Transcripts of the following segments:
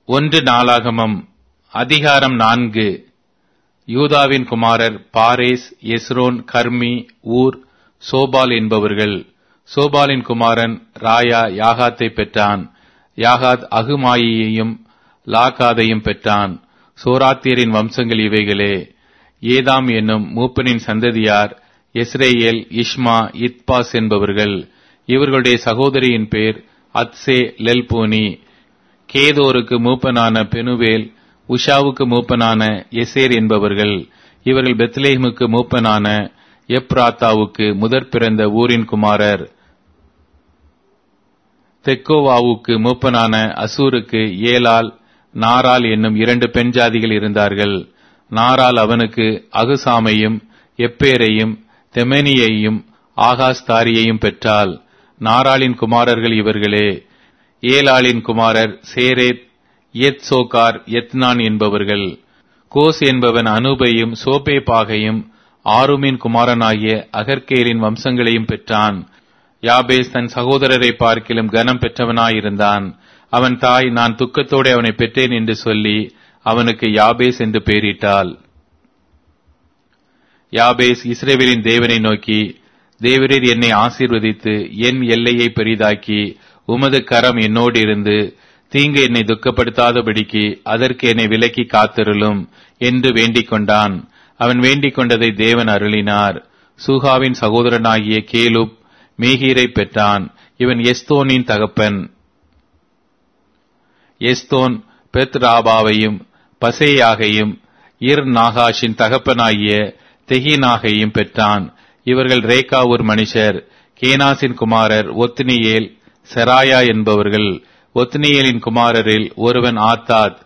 ஒன்று நாளாகமம் அதிகாரம் நான்கு யூதாவின் குமாரர் பாரேஸ் எஸ்ரோன் கர்மி ஊர் சோபால் என்பவர்கள் சோபாலின் குமாரன் ராயா யாகாத்தை பெற்றான் யாகாத் அகுமாயியையும் லாகாதையும் பெற்றான் சோராத்தியரின் வம்சங்கள் இவைகளே ஏதாம் என்னும் மூப்பனின் சந்ததியார் எஸ்ரேயேல் இஷ்மா இத்பாஸ் என்பவர்கள் இவர்களுடைய சகோதரியின் பேர் அத்சே லெல்போனி கேதோருக்கு மூப்பனான பெனுவேல் உஷாவுக்கு மூப்பனான எசேர் என்பவர்கள் இவர்கள் பெத்லேஹமுக்கு மூப்பனான எப்ராத்தாவுக்கு முதற் பிறந்த ஊரின் குமாரர் தெக்கோவாவுக்கு மூப்பனான அசூருக்கு ஏலால் நாரால் என்னும் இரண்டு பெண் ஜாதிகள் இருந்தார்கள் நாரால் அவனுக்கு அகுசாமையும் எப்பேரையும் தெமெனியையும் ஆகாஸ்தாரியையும் பெற்றாள் நாராளின் குமாரர்கள் இவர்களே ஏலாளின் குமாரர் சேரேத் எத் சோகார் எத்னான் என்பவர்கள் கோஸ் என்பவன் அனுபையும் சோபேபாகையும் ஆருமின் குமாரனாகிய அகர்கேலின் வம்சங்களையும் பெற்றான் யாபேஸ் தன் சகோதரரை பார்க்கிலும் கனம் பெற்றவனாயிருந்தான் அவன் தாய் நான் துக்கத்தோடு அவனை பெற்றேன் என்று சொல்லி அவனுக்கு யாபேஸ் என்று பெயரிட்டாள் யாபேஸ் இஸ்ரேவேலின் தேவனை நோக்கி தேவரீர் என்னை ஆசீர்வதித்து என் எல்லையை பெரிதாக்கி உமது கரம் என்னோடு இருந்து தீங்கு என்னை துக்கப்படுத்தாதபடிக்கு அதற்கு என்னை விலக்கி காத்திருளும் என்று வேண்டிக் கொண்டான் அவன் வேண்டிக் கொண்டதை தேவன் அருளினார் சூகாவின் சகோதரனாகிய கேலுப் மேகீரை பெற்றான் இவன் எஸ்தோனின் தகப்பன் எஸ்தோன் பெத் ராபாவையும் பசேயாகையும் இர் நாகாஷின் தகப்பனாகிய தெஹினாகையும் பெற்றான் இவர்கள் ரேகா ஒரு மனுஷர் கேனாசின் குமாரர் ஒத்னியேல் செராயா என்பவர்கள் ஒத்னியேலின் குமாரரில் ஒருவன் ஆத்தாத்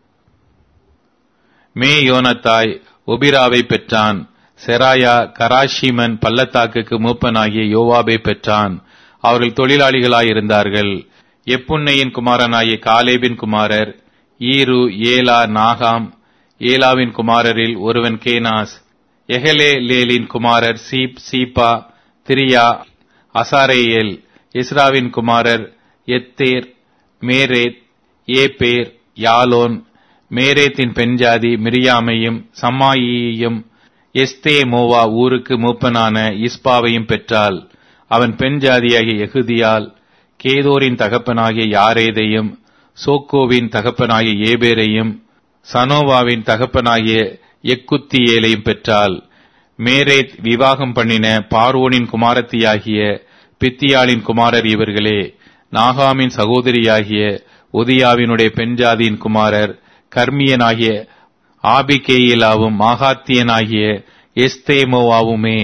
மே யோனத்தாய் ஒபிராவை பெற்றான் செராயா கராஷிமன் பள்ளத்தாக்குக்கு மூப்பனாகிய யோவாபை பெற்றான் அவர்கள் தொழிலாளிகளாயிருந்தார்கள் எப்புன்னையின் குமாரனாகிய காலேபின் குமாரர் ஈரு ஏலா நாகாம் ஏலாவின் குமாரரில் ஒருவன் கேனாஸ் எஹலே லேலின் குமாரர் சீப் சீபா திரியா அசாரேயேல் இஸ்ராவின் குமாரர் எத்தேர் மேரேத் ஏபேர் யாலோன் மேரேத்தின் பெண்ஜாதி மிரியாமையும் சம்மாயியையும் எஸ்தே மோவா ஊருக்கு மூப்பனான இஸ்பாவையும் பெற்றாள் அவன் பெண் ஜாதியாகிய எகுதியால் கேதோரின் தகப்பனாகிய யாரேதையும் சோக்கோவின் தகப்பனாகிய ஏபேரையும் சனோவாவின் தகப்பனாகிய எக்குத்தியேலையும் பெற்றாள் மேரேத் விவாகம் பண்ணின பார்வோனின் குமாரத்தியாகிய பித்தியாளின் குமாரர் இவர்களே நாகாமின் சகோதரியாகிய உதியாவினுடைய பெண்ஜாதியின் குமாரர் கர்மியனாகிய ஆபிகேயிலாவும் மாகாத்தியனாகிய எஸ்தேமோவாவுமே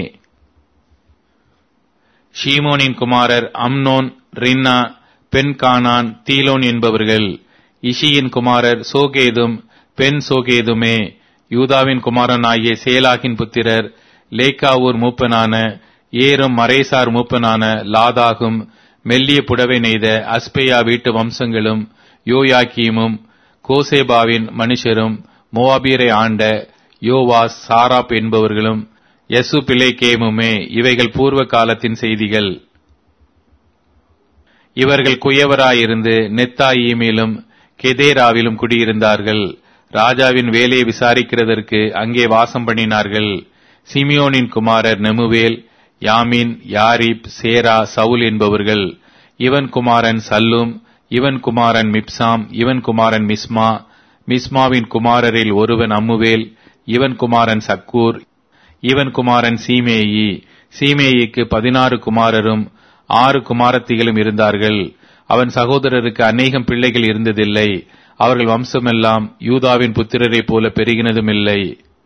ஷீமோனின் குமாரர் அம்னோன் ரின்னா பெண் கானான் தீலோன் என்பவர்கள் இஷியின் குமாரர் சோகேதும் பெண் சோகேதுமே யூதாவின் குமாரனாகிய சேலாகின் புத்திரர் லேக்காவூர் மூப்பனான ஏரும் மரேசார் மூப்பனான லாதாகும் மெல்லிய புடவை நெய்த அஸ்பேயா வீட்டு வம்சங்களும் யோயாக்கீமும் கோசேபாவின் மனுஷரும் மோவாபியரை ஆண்ட யோவாஸ் சாராப் என்பவர்களும் யசு பிளேகேமுமே இவைகள் பூர்வ காலத்தின் செய்திகள் இவர்கள் குயவராயிருந்து நெத்தாயிமிலும் கெதேராவிலும் குடியிருந்தார்கள் ராஜாவின் வேலையை விசாரிக்கிறதற்கு அங்கே வாசம் பண்ணினார்கள் சிமியோனின் குமாரர் நெமுவேல் யாமின் யாரிப் சேரா சவுல் என்பவர்கள் இவன் குமாரன் சல்லும் இவன் குமாரன் மிப்சாம் இவன் குமாரன் மிஸ்மா மிஸ்மாவின் குமாரரில் ஒருவன் அம்முவேல் இவன் குமாரன் சக்கூர் இவன் குமாரன் சீமேயி சீமேயிக்கு பதினாறு குமாரரும் ஆறு குமாரத்திகளும் இருந்தார்கள் அவன் சகோதரருக்கு அநேகம் பிள்ளைகள் இருந்ததில்லை அவர்கள் வம்சமெல்லாம் யூதாவின் புத்திரரை போல பெருகினதும் இல்லை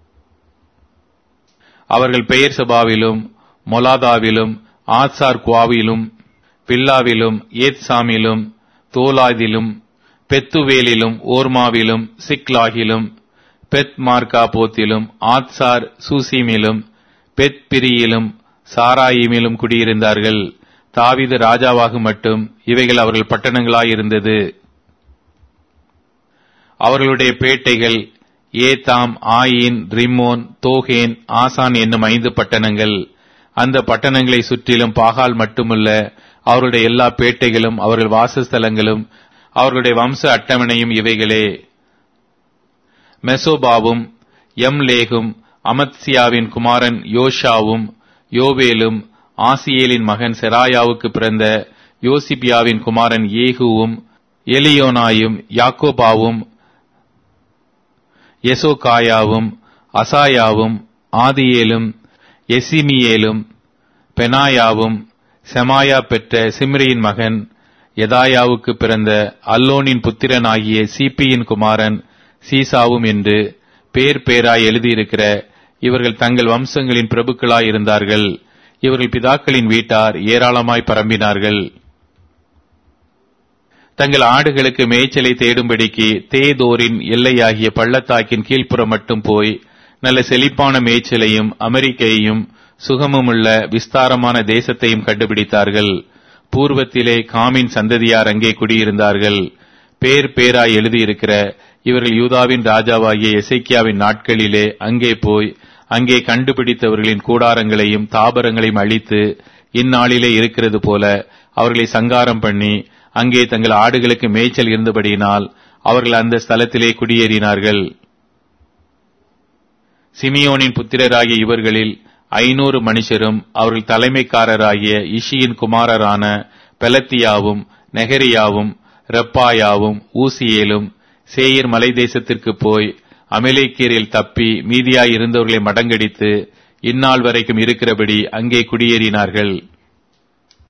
அவர்கள் பெயர் சபாவிலும் மொலாதாவிலும் ஆத்சார் குவாவிலும் பில்லாவிலும் ஏத்சாமிலும் தோலாதிலும் பெத்துவேலிலும் ஓர்மாவிலும் சிக்லாகிலும் பெத் மார்க்கா போத்திலும் ஆத்சார் சூசிமிலும் பெத் பிரியிலும் சாராயிமிலும் குடியிருந்தார்கள் தாவிது ராஜாவாக மட்டும் இவைகள் அவர்கள் பட்டணங்களாயிருந்தது அவர்களுடைய பேட்டைகள் ஏதாம் ஆயின் ரிம்மோன் தோகேன் ஆசான் என்னும் ஐந்து பட்டணங்கள் அந்த பட்டணங்களை சுற்றிலும் பாகால் மட்டுமல்ல அவருடைய எல்லா பேட்டைகளும் அவர்கள் வாசஸ்தலங்களும் அவர்களுடைய வம்ச அட்டவணையும் இவைகளே மெசோபாவும் எம்லேகும் அமத்சியாவின் குமாரன் யோஷாவும் யோவேலும் ஆசியேலின் மகன் செராயாவுக்கு பிறந்த யோசிபியாவின் குமாரன் ஏகுவும் எலியோனாயும் யாக்கோபாவும் எசோகாயாவும் அசாயாவும் ஆதியேலும் எசிமியேலும் பெனாயாவும் செமாயா பெற்ற சிம்ரியின் மகன் எதாயாவுக்கு பிறந்த அல்லோனின் புத்திரனாகிய சிபியின் குமாரன் சீசாவும் என்று பேர் பேராய் எழுதியிருக்கிற இவர்கள் தங்கள் வம்சங்களின் பிரபுக்களாய் இருந்தார்கள் இவர்கள் பிதாக்களின் வீட்டார் ஏராளமாய் பரம்பினார்கள் தங்கள் ஆடுகளுக்கு மேய்ச்சலை தேடும்படிக்கு தேதோரின் எல்லையாகிய பள்ளத்தாக்கின் கீழ்ப்புறம் மட்டும் போய் நல்ல செழிப்பான மேய்ச்சலையும் அமெரிக்கையும் சுகமுமுள்ள விஸ்தாரமான தேசத்தையும் கண்டுபிடித்தார்கள் பூர்வத்திலே காமின் சந்ததியார் அங்கே குடியிருந்தார்கள் பேர் பேராய் எழுதியிருக்கிற இவர்கள் யூதாவின் ராஜாவாகிய எசைக்கியாவின் நாட்களிலே அங்கே போய் அங்கே கண்டுபிடித்தவர்களின் கூடாரங்களையும் தாபரங்களையும் அழித்து இந்நாளிலே இருக்கிறது போல அவர்களை சங்காரம் பண்ணி அங்கே தங்கள் ஆடுகளுக்கு மேய்ச்சல் இருந்தபடியினால் அவர்கள் அந்த ஸ்தலத்திலே குடியேறினார்கள் சிமியோனின் புத்திரராகிய இவர்களில் ஐநூறு மனுஷரும் அவர்கள் தலைமைக்காரராகிய இஷியின் குமாரரான பெலத்தியாவும் நெகரியாவும் ரெப்பாயாவும் ஊசியேலும் சேயர் மலை தேசத்திற்கு போய் அமலேக்கீரில் தப்பி மீதியாய் இருந்தவர்களை மடங்கடித்து இந்நாள் வரைக்கும் இருக்கிறபடி அங்கே குடியேறினார்கள்